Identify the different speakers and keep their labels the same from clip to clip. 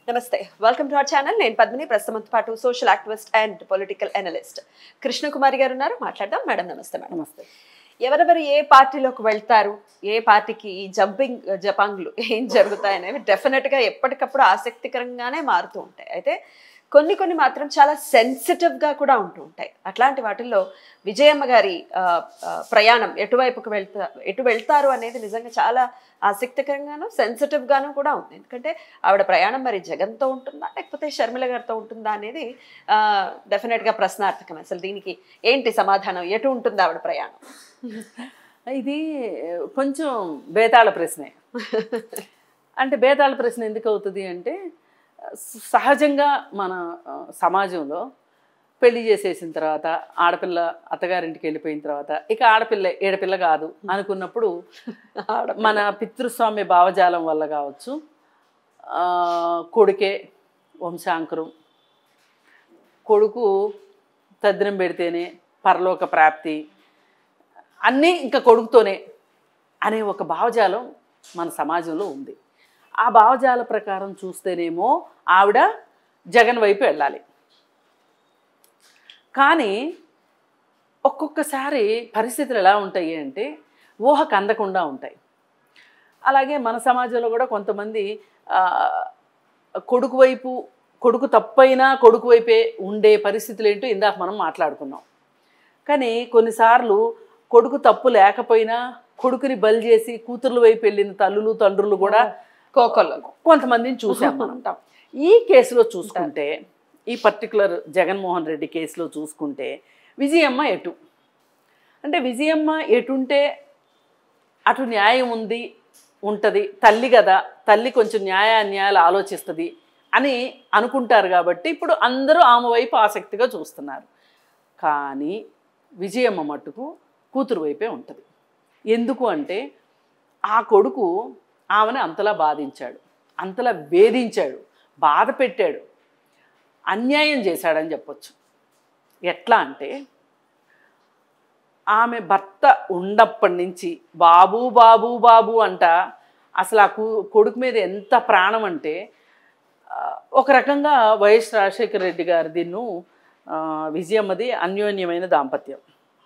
Speaker 1: నమస్తే welcome to our channel నేను పద్మిని ప్రస్తుతంతో పాటు social activist and political analyst Krishnakumari garu ఉన్నారు మాట్లాడదాం మేడం నమస్తే మేడం
Speaker 2: నమస్తే
Speaker 1: ఎవరెవరు ఏ పార్టీలోకి వెళ్తారు ఏ పార్టీకి ఈ జంపింగ్ జపాంగ్లు ఏం జరుగుతాయనేవి డెఫినెట్ గా ఎప్పటికప్పుడు ఆసక్తికరంగానే మారుతూ ఉంటాయి అయితే కొన్ని కొన్ని మాత్రం చాలా సెన్సిటివ్ గా కూడా ఉంటూ ఉంటాయి అట్లాంటి వాటిల్లో విజయమ్మ గారి ఆ, ఆ, ప్రయాణం ఎటువైపుకు వెళ్తా ఎటు వెళ్తారు అనేది నిజంగా చాలా ఆసక్తికరంగాను సెన్సిటివ్ గాను కూడా ఉంది ఎందుకంటే ఆవిడ ప్రయాణం మరి జగన్తో ఉంటుందా లేకపోతే షర్మిల గారితో ఉంటుందా అనేది ఆ, definite గా ప్రశ్నార్థకం అసలు దీనికి ఏంటి సమాధానం ఎటు ఉంటుంది ఆవిడ ప్రయాణం
Speaker 2: ఇది కొంచెం బేతాళ ప్రశ్నే అంటే బేతాళ ప్రశ్న ఎందుకు అవుతుంది అంటే సహజంగా మన ఆ, సమాజంలో పెళ్లి చేసేసిన తర్వాత ఆడపిల్ల అత్తగారింటికి వెళ్ళిపోయిన తర్వాత ఇక ఆడపిల్ల ఏడపిల్ల కాదు అనుకున్నప్పుడు మన పితృస్వామ్య భావజాలం వల్ల కావచ్చు ఆ, కొడుకే వంశాంకురం కొడుకు తద్దినం పెడితేనే పరలోక ప్రాప్తి అన్నీ ఇంకా కొడుకుతోనే అనే ఒక భావజాలం మన సమాజంలో ఉంది ఆ భావజాల ప్రకారం చూస్తేనేమో ఆవిడ జగన్ వైపు వెళ్ళాలి కానీ ఒక్కొక్కసారి పరిస్థితులు ఎలా ఉంటాయి అంటే ఊహకు అందకుండా ఉంటాయి అలాగే మన సమాజంలో కూడా కొంతమంది ఆ, కొడుకు వైపు కొడుకు తప్పైనా కొడుకు వైపే ఉండే పరిస్థితులు ఏంటో ఇందాక మనం మాట్లాడుకున్నాం కానీ కొన్నిసార్లు కొడుకు తప్పు లేకపోయినా కొడుకుని బలి చేసి కూతుర్ల వైపు వెళ్ళిన తల్లులు తండ్రులు కూడా
Speaker 1: కోకొల్లో
Speaker 2: కొంతమందిని చూసాం మనం
Speaker 1: ఉంటాం
Speaker 2: ఈ కేసులో చూసుకుంటే ఈ పర్టికులర్ జగన్మోహన్ రెడ్డి కేసులో చూసుకుంటే విజయమ్మ ఎటు అంటే విజయమ్మ ఎటుంటే అటు న్యాయం ఉంది ఉంటుంది తల్లి కదా తల్లి కొంచెం న్యాయ అన్యాయాలు ఆలోచిస్తుంది అని అనుకుంటారు కాబట్టి ఇప్పుడు అందరూ ఆమె వైపు ఆసక్తిగా చూస్తున్నారు కానీ విజయమ్మ మట్టుకు కూతురు వైపే ఉంటుంది ఎందుకు అంటే ఆ కొడుకు ఆమెను అంతలా బాధించాడు అంతలా వేధించాడు బాధ పెట్టాడు అన్యాయం చేశాడని చెప్పొచ్చు ఎట్లా అంటే ఆమె భర్త ఉన్నప్పటి నుంచి బాబు బాబు బాబు అంట అసలు ఆ కు- కొడుకు మీద ఎంత ప్రాణం అంటే ఆ, ఒక రకంగా వైఎస్ రాజశేఖర రెడ్డి గారి దీన్ను ఆ, విజయమ్మది అన్యోన్యమైన దాంపత్యం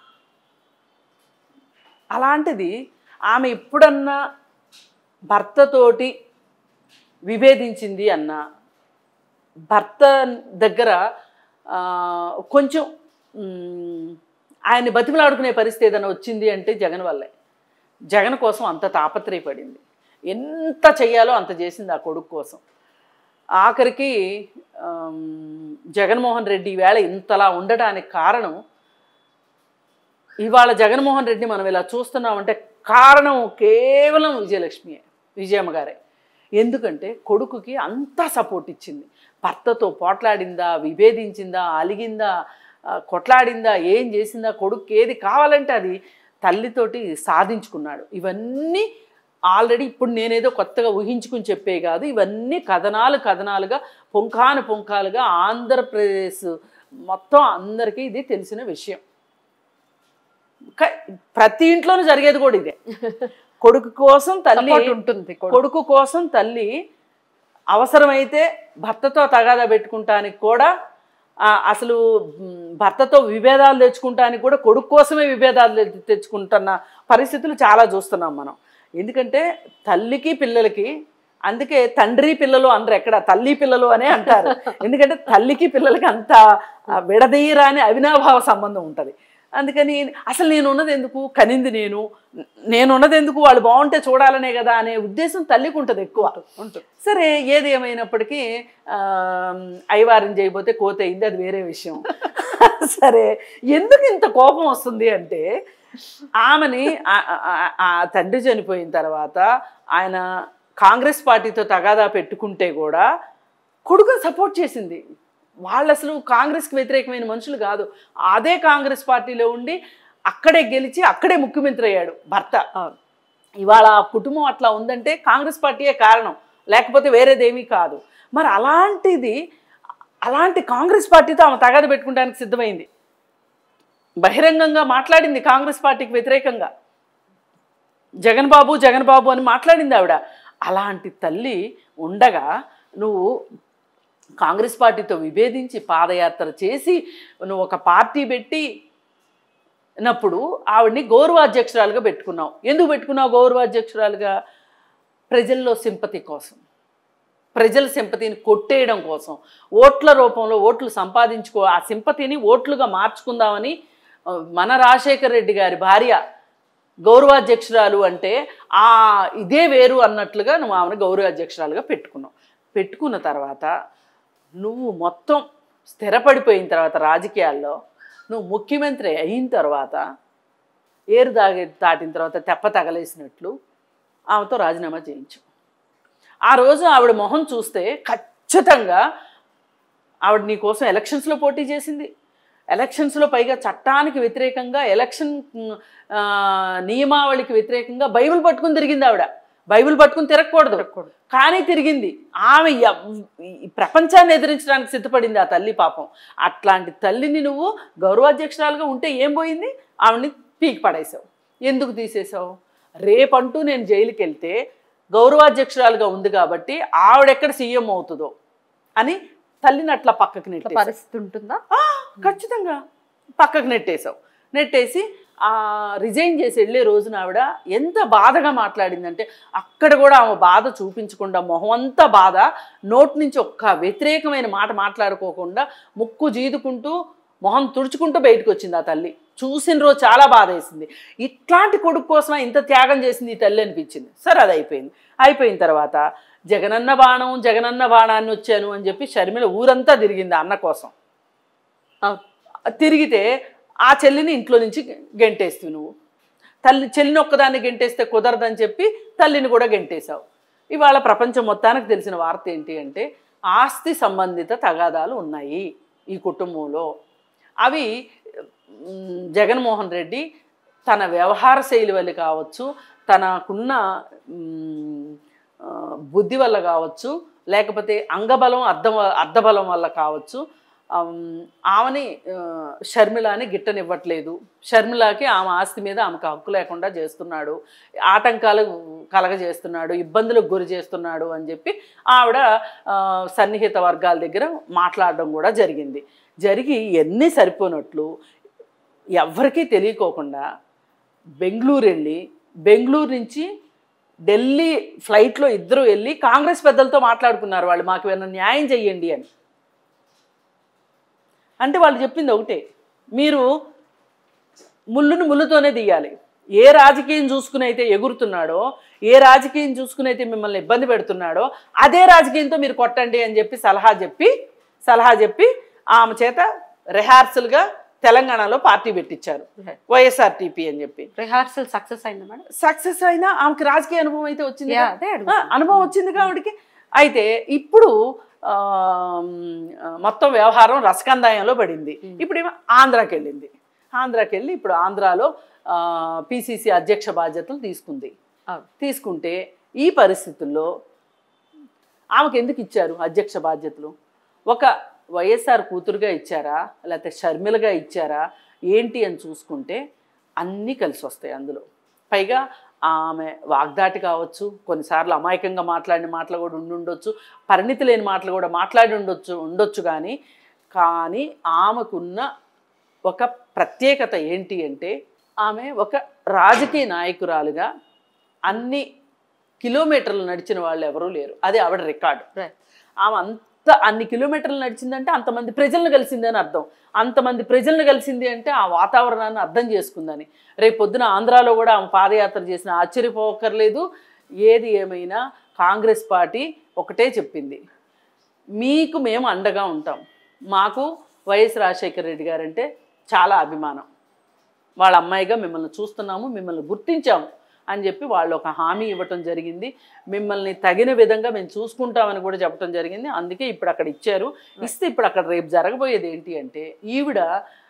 Speaker 2: అలాంటిది ఆమె ఎప్పుడన్నా భర్తతోటి విభేదించింది అన్న భర్త దగ్గర ఆ, కొంచెం మ్, ఆయన్ని బతిమలాడుకునే పరిస్థితి ఏదైనా వచ్చింది అంటే జగన్ వల్లే జగన్ కోసం అంత తాపత్రయపడింది ఎంత చెయ్యాలో అంత చేసింది ఆ కొడుకు కోసం ఆఖరికి ఆమ్, జగన్మోహన్ రెడ్డి ఈవేళ ఇంతలా ఉండటానికి కారణం ఇవాళ జగన్మోహన్ రెడ్డి మనం ఇలా చూస్తున్నామంటే కారణం కేవలం విజయలక్ష్మియే విజయమ్మ గారే ఎందుకంటే కొడుకుకి అంతా సపోర్ట్ ఇచ్చింది భర్తతో పోట్లాడిందా విభేదించిందా అలిగిందా ఆ, కొట్లాడిందా ఏం చేసిందా కొడుకు ఏది కావాలంటే అది తల్లితోటి సాధించుకున్నాడు ఇవన్నీ ఆల్రెడీ ఇప్పుడు నేనేదో కొత్తగా ఊహించుకుని చెప్పే కాదు ఇవన్నీ కథనాలు కథనాలుగా పుంఖాను పుంఖాలుగా ఆంధ్రప్రదేశ్ మొత్తం అందరికీ ఇది తెలిసిన విషయం క- ప్రతి ఇంట్లోనూ జరిగేది కూడా ఇదే కొడుకు కోసం తల్లి
Speaker 1: Support ఉంటుంది కొడుకు.
Speaker 2: కొడుకు కోసం తల్లి అవసరమైతే భర్తతో తగాదా పెట్టుకుంటానికి కూడా ఆ, అసలు మ్, భర్తతో విభేదాలు తెచ్చుకుంటానికి కూడా కొడుకు కోసమే విభేదాలు తె- తెచ్చుకుంటున్న పరిస్థితులు చాలా చూస్తున్నాం మనం ఎందుకంటే తల్లికి పిల్లలకి అందుకే తండ్రి పిల్లలు అందరు ఎక్కడ తల్లి పిల్లలు అనే అంటారు ఎందుకంటే తల్లికి పిల్లలకి అంత ఆ, విడదీయరాని అవినాభావ సంబంధం ఉంటుంది అందుకని అసలు నేను ఉన్నది ఎందుకు కనింది నేను నేను ఉన్నది ఎందుకు వాళ్ళు బాగుంటే చూడాలనే కదా అనే ఉద్దేశం తల్లికి ఉంటుంది ఎక్కువ
Speaker 1: ఉంటుంది
Speaker 2: సరే ఏది ఏమైనప్పటికీ ఆ, అయ్యవారం చేయబోతే కోత అయింది అది వేరే విషయం సరే ఎందుకు ఇంత కోపం వస్తుంది అంటే ఆమెని ఆ- ఆ- ఆ తండ్రి చనిపోయిన తర్వాత ఆయన కాంగ్రెస్ పార్టీతో తగాదా పెట్టుకుంటే కూడా కొడుకుని సపోర్ట్ చేసింది వాళ్ళు అసలు కాంగ్రెస్కి వ్యతిరేకమైన మనుషులు కాదు అదే కాంగ్రెస్ పార్టీలో ఉండి అక్కడే గెలిచి అక్కడే ముఖ్యమంత్రి అయ్యాడు భర్త
Speaker 1: అవును
Speaker 2: ఇవాళ ఆ కుటుంబం అట్లా ఉందంటే కాంగ్రెస్ పార్టీయే కారణం లేకపోతే వేరేదేమీ కాదు మరి అలాంటిది అలాంటి కాంగ్రెస్ పార్టీతో ఆమె తగాద పెట్టుకోవడానికి సిద్ధమైంది బహిరంగంగా మాట్లాడింది కాంగ్రెస్ పార్టీకి వ్యతిరేకంగా జగన్ బాబు జగన్ బాబు అని మాట్లాడింది ఆవిడ అలాంటి తల్లి ఉండగా నువ్వు కాంగ్రెస్ పార్టీతో విభేదించి పాదయాత్ర చేసి నువ్వు ఒక పార్టీ పెట్టి నప్పుడు ఆవిడ్ని గౌరవాధ్యక్షురాలుగా పెట్టుకున్నావు ఎందుకు పెట్టుకున్నావు గౌరవాధ్యక్షురాలుగా ప్రజల్లో సింపతి కోసం ప్రజల సింపతిని కొట్టేయడం కోసం ఓట్ల రూపంలో ఓట్లు సంపాదించుకో ఆ సింపతిని ఓట్లుగా మార్చుకుందామని ఆ, మన రాజశేఖర్ రెడ్డి గారి భార్య గౌరవాధ్యక్షురాలు అంటే ఆ ఇదే వేరు అన్నట్లుగా నువ్వు ఆమెను గౌరవాధ్యక్షురాలుగా పెట్టుకున్నావు పెట్టుకున్న తర్వాత నువ్వు మొత్తం స్థిరపడిపోయిన తర్వాత రాజకీయాల్లో నువ్వు ముఖ్యమంత్రి అయిన తర్వాత ఏరు దాగి దాటిన తర్వాత తెప్ప తగలేసినట్లు ఆమెతో రాజీనామా చేయించు ఆ రోజు ఆవిడ మొహం చూస్తే ఖచ్చితంగా ఆవిడ నీ కోసం ఎలక్షన్స్లో పోటీ చేసింది ఎలక్షన్స్లో పైగా చట్టానికి వ్యతిరేకంగా ఎలక్షన్ ఆ, నియమావళికి వ్యతిరేకంగా బైబిల్ పట్టుకుని తిరిగింది ఆవిడ బైబిల్ పట్టుకుని తిరగకూడదు కానీ తిరిగింది ఆమె ఎవ్- ఈ ప్రపంచాన్ని ఎదిరించడానికి సిద్ధపడింది ఆ తల్లి పాపం అట్లాంటి తల్లిని నువ్వు గౌరవాధ్యక్షురాలుగా ఉంటే ఏం పోయింది ఆవిడని పీకి పడేసావు ఎందుకు తీసేసావు రేపంటూ నేను జైలుకి వెళ్తే గౌరవాధ్యక్షురాలుగా ఉంది కాబట్టి ఆవిడెక్కడ సీఎం అవుతుందో అని తల్లిని అట్లా పక్కకు నెట్టేసావు
Speaker 1: పరిస్థితి ఉంటుందా
Speaker 2: ఆ, ఖచ్చితంగా పక్కకు నెట్టేశావు నెట్టేసి ఆ రిజైన్ చేసి వెళ్ళే రోజున ఆవిడ ఎంత బాధగా మాట్లాడిందంటే అక్కడ కూడా ఆమె బాధ చూపించకుండా మొహం అంతా బాధ నోటి నుంచి ఒక్క వ్యతిరేకమైన మాట మాట్లాడుకోకుండా ముక్కు జీదుకుంటూ మొహం తుడుచుకుంటూ బయటకు వచ్చింది ఆ తల్లి చూసిన రోజు చాలా బాధ వేసింది ఇట్లాంటి కొడుకు కోసమే ఇంత త్యాగం చేసింది ఈ తల్లి అనిపించింది సరే అది అయిపోయింది అయిపోయిన తర్వాత జగనన్న బాణం జగనన్న బాణాన్ని వచ్చాను అని చెప్పి షర్మిల ఊరంతా తిరిగింది ఆ అన్న కోసం
Speaker 1: అవును.
Speaker 2: తిరిగితే ఆ చెల్లిని ఇంట్లో నుంచి గెంటేస్తావు నువ్వు తల్లి చెల్లిని ఒక్కదాన్ని గెంటేస్తే కుదరదని చెప్పి తల్లిని కూడా గెంటేశావు ఇవాళ ప్రపంచం మొత్తానికి తెలిసిన వార్త ఏంటి అంటే ఆస్తి సంబంధిత తగాదాలు ఉన్నాయి ఈ కుటుంబంలో అవి మ్, జగన్మోహన్ రెడ్డి తన వ్యవహార శైలి వల్ల కావచ్చు తనకున్న మ్, ఆ, బుద్ధి వల్ల కావచ్చు లేకపోతే అంగబలం అర్థం అర్ధబలం వల్ల కావచ్చు ఆమ్, ఆమెని ఆ, షర్మిలాని గిట్టనివ్వట్లేదు షర్మిలాకి ఆమె ఆస్తి మీద ఆమెకు హక్కు లేకుండా చేస్తున్నాడు ఆటంకాలు కలగజేస్తున్నాడు ఇబ్బందులకు గురి చేస్తున్నాడు అని చెప్పి ఆవిడ ఆ, సన్నిహిత వర్గాల దగ్గర మాట్లాడడం కూడా జరిగింది జరిగి ఎన్ని సరిపోనట్లు ఎవ్వరికీ తెలియకోకుండా బెంగళూరు వెళ్ళి బెంగళూరు నుంచి ఢిల్లీ ఫ్లైట్లో ఇద్దరు వెళ్ళి కాంగ్రెస్ పెద్దలతో మాట్లాడుకున్నారు వాళ్ళు మాకు ఏమైనా న్యాయం చెయ్యండి అని అంటే వాళ్ళు చెప్పింది ఒకటే మీరు ముళ్ళును ముళ్ళుతోనే తీయాలి ఏ రాజకీయం చూసుకుని అయితే ఎగురుతున్నాడో ఏ రాజకీయం చూసుకుని అయితే మిమ్మల్ని ఇబ్బంది పెడుతున్నాడో అదే రాజకీయంతో మీరు కొట్టండి అని చెప్పి సలహా చెప్పి సలహా చెప్పి ఆమె చేత రిహార్సల్గా తెలంగాణలో పార్టీ పెట్టించారు వైఎస్ఆర్టీపీ అని చెప్పి
Speaker 1: రిహార్సల్ సక్సెస్ అయిందా మేడం
Speaker 2: సక్సెస్ అయినా ఆమెకి రాజకీయ అనుభవం అయితే వచ్చింది
Speaker 1: యా
Speaker 2: కదా.
Speaker 1: అదే
Speaker 2: ఆ,
Speaker 1: అడుగుతున్నా.
Speaker 2: అనుభవం వచ్చింది కాబట్టి అయితే ఇప్పుడు ఆ, మొత్తం వ్యవహారం రసకందాయంలో పడింది ఇప్పుడు ఏమో ఆంధ్రాకి వెళ్ళింది ఆంధ్రాకి వెళ్ళి ఇప్పుడు ఆంధ్రాలో పిసిసి అధ్యక్ష బాధ్యతలు తీసుకుంది
Speaker 1: అవును.
Speaker 2: తీసుకుంటే ఈ పరిస్థితుల్లో ఆమెకు ఎందుకు ఇచ్చారు అధ్యక్ష బాధ్యతలు ఒక వైఎస్ఆర్ కూతురుగా ఇచ్చారా లేకపోతే షర్మిలగా ఇచ్చారా ఏంటి అని చూసుకుంటే అన్నీ కలిసి వస్తాయి అందులో పైగా ఆమె వాగ్దాటి కావచ్చు కొన్నిసార్లు అమాయకంగా మాట్లాడిన మాటలు కూడా ఉండుండొచ్చు పరిణితి లేని మాటలు కూడా మాట్లాడి ఉండొచ్చు ఉండొచ్చు కానీ కానీ ఆమెకున్న ఒక ప్రత్యేకత ఏంటి అంటే ఆమె ఒక రాజకీయ నాయకురాలుగా అన్ని కిలోమీటర్లు నడిచిన వాళ్ళు ఎవరూ లేరు అది ఆవిడ రికార్డు
Speaker 1: Right.
Speaker 2: ఆమె అంత అన్ని కిలోమీటర్లు నడిచిందంటే అంతమంది ప్రజలను కలిసింది అని అర్థం అంతమంది ప్రజలను కలిసింది అంటే ఆ వాతావరణాన్ని అర్థం చేసుకుందని రేపు పొద్దున ఆంధ్రాలో కూడా ఆమె పాదయాత్ర చేసిన ఆశ్చర్యపోకర్లేదు ఏది ఏమైనా కాంగ్రెస్ పార్టీ ఒకటే చెప్పింది మీకు మేము అండగా ఉంటాం మాకు వైఎస్ రాజశేఖర రెడ్డి గారంటే చాలా అభిమానం వాళ్ళ అమ్మాయిగా మిమ్మల్ని చూస్తున్నాము మిమ్మల్ని గుర్తించాము అని చెప్పి వాళ్ళు ఒక హామీ ఇవ్వటం జరిగింది మిమ్మల్ని తగిన విధంగా మేము చూసుకుంటామని కూడా చెప్పడం జరిగింది అందుకే ఇప్పుడు అక్కడ ఇచ్చారు ఇస్తే ఇప్పుడు అక్కడ రేపు జరగబోయేది ఏంటి అంటే ఈవిడ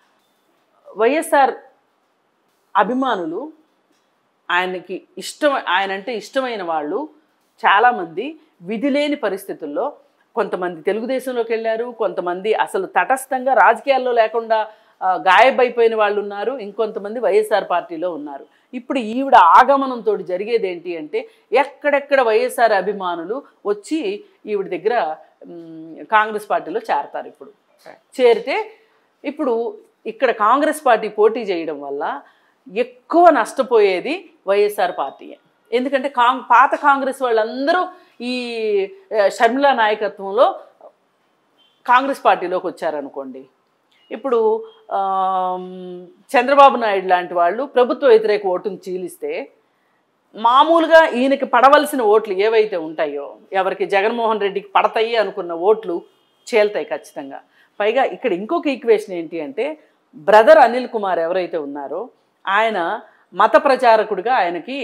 Speaker 2: వైఎస్ఆర్ అభిమానులు ఆయనకి ఇష్టం ఆయన అంటే ఇష్టమైన వాళ్ళు చాలామంది విధి లేని పరిస్థితుల్లో కొంతమంది తెలుగుదేశంలోకి వెళ్ళారు కొంతమంది అసలు తటస్థంగా రాజకీయాల్లో లేకుండా ఆ, గాయబైపోయిన వాళ్ళు ఉన్నారు ఇంకొంతమంది వైఎస్ఆర్ పార్టీలో ఉన్నారు ఇప్పుడు ఈవిడ ఆగమనంతో జరిగేది ఏంటి అంటే ఎక్కడెక్కడ వైఎస్ఆర్ అభిమానులు వచ్చి ఈవిడ దగ్గర మ్, కాంగ్రెస్ పార్టీలో చేరతారు ఇప్పుడు చేరితే ఇప్పుడు ఇక్కడ కాంగ్రెస్ పార్టీ పోటీ చేయడం వల్ల ఎక్కువ నష్టపోయేది వైఎస్ఆర్ పార్టీయే ఎందుకంటే కాంగ్ పాత కాంగ్రెస్ వాళ్ళందరూ ఈ ఆ, షర్మిల నాయకత్వంలో కాంగ్రెస్ పార్టీలోకి వచ్చారనుకోండి ఇప్పుడు ఆమ్, చంద్రబాబు నాయుడు లాంటి వాళ్ళు ప్రభుత్వ వ్యతిరేక ఓటును చీలిస్తే మామూలుగా ఈయనకి పడవలసిన ఓట్లు ఏవైతే ఉంటాయో ఎవరికి జగన్మోహన్ రెడ్డికి పడతాయి అనుకున్న ఓట్లు చేల్తాయి ఖచ్చితంగా పైగా ఇక్కడ ఇంకొక ఈక్వేషన్ ఏంటి అంటే బ్రదర్ అనిల్ కుమార్ ఎవరైతే ఉన్నారో ఆయన మత ప్రచారకుడిగా ఆయనకి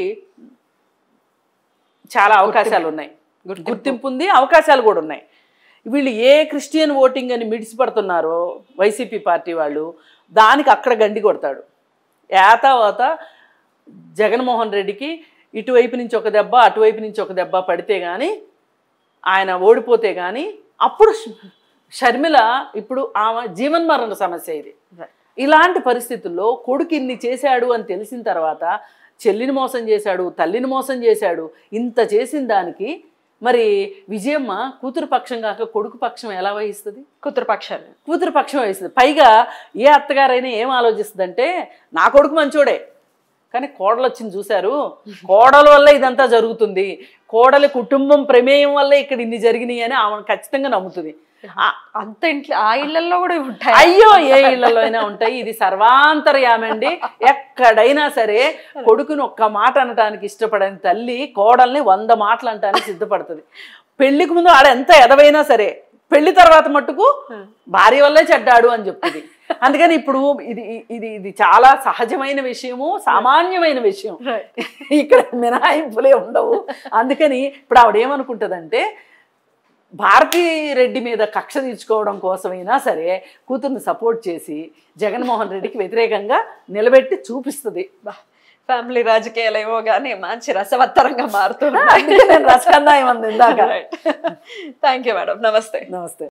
Speaker 2: చాలా అవకాశాలు ఉన్నాయి గుర్తింపు ఉంది అవకాశాలు కూడా ఉన్నాయి వీళ్ళు ఏ క్రిస్టియన్ ఓటింగ్ అని మిడిసిపడుతున్నారో వైసీపీ పార్టీ వాళ్ళు దానికి అక్కడ గండి కొడతాడు ఏతావాత జగన్మోహన్ రెడ్డికి ఇటువైపు నుంచి ఒక దెబ్బ అటువైపు నుంచి ఒక దెబ్బ పడితే కానీ ఆయన ఓడిపోతే కానీ అప్పుడు ష- షర్మిల ఇప్పుడు ఆమె జీవన్మరణ సమస్య ఇది ఇలాంటి పరిస్థితుల్లో కొడుకు ఇన్ని చేశాడు అని తెలిసిన తర్వాత చెల్లిని మోసం చేశాడు తల్లిని మోసం చేశాడు ఇంత చేసిన దానికి మరి విజయమ్మ కూతురు పక్షం కాక కొడుకు పక్షం ఎలా వహిస్తుంది
Speaker 1: కూతురు పక్షాన్ని
Speaker 2: కూతురు పక్షం వహిస్తుంది పైగా ఏ అత్తగారైనా ఏం ఆలోచిస్తుందంటే నా కొడుకు మంచోడే కానీ కోడలు వచ్చింది చూశారు కోడల వల్ల ఇదంతా జరుగుతుంది కోడలి కుటుంబం ప్రమేయం వల్ల ఇక్కడ ఇన్ని జరిగినాయి అని ఆమె ఖచ్చితంగా నమ్ముతుంది ఆ-
Speaker 1: అంత ఇంట్లో ఆ ఇళ్లలో కూడా ఉంటాయి
Speaker 2: అయ్యో ఏ ఇళ్లలో అయినా ఉంటాయి ఇది సర్వాంతర్యామండి ఎక్కడైనా సరే కొడుకుని ఒక్క మాట అనటానికి ఇష్టపడని తల్లి కోడల్ని వంద మాటలు అనటానికి సిద్ధపడుతుంది పెళ్లికి ముందు ఆడ ఎంత ఎదవైనా సరే పెళ్లి తర్వాత మట్టుకు భార్య వల్లే చెడ్డాడు అని చెప్తుంది అందుకని ఇప్పుడు ఇది ఇది ఇది చాలా సహజమైన విషయము సామాన్యమైన విషయం ఇక్కడ మినహాయింపులే ఉండవు అందుకని ఇప్పుడు ఆవిడ ఏమనుకుంటుందంటే భారతీ రెడ్డి మీద కక్ష తీర్చుకోవడం కోసమైనా సరే కూతుర్ని సపోర్ట్ చేసి జగన్మోహన్ రెడ్డికి వ్యతిరేకంగా నిలబెట్టి చూపిస్తుంది
Speaker 1: ఫ్యామిలీ రాజకీయాలు ఏమో కానీ మంచి రసవత్తరంగా మారుతున్నాయి
Speaker 2: అందుకే నేను రసకన్నా ఏమంది ఇందాక
Speaker 1: థ్యాంక్ యూ మేడం నమస్తే
Speaker 2: నమస్తే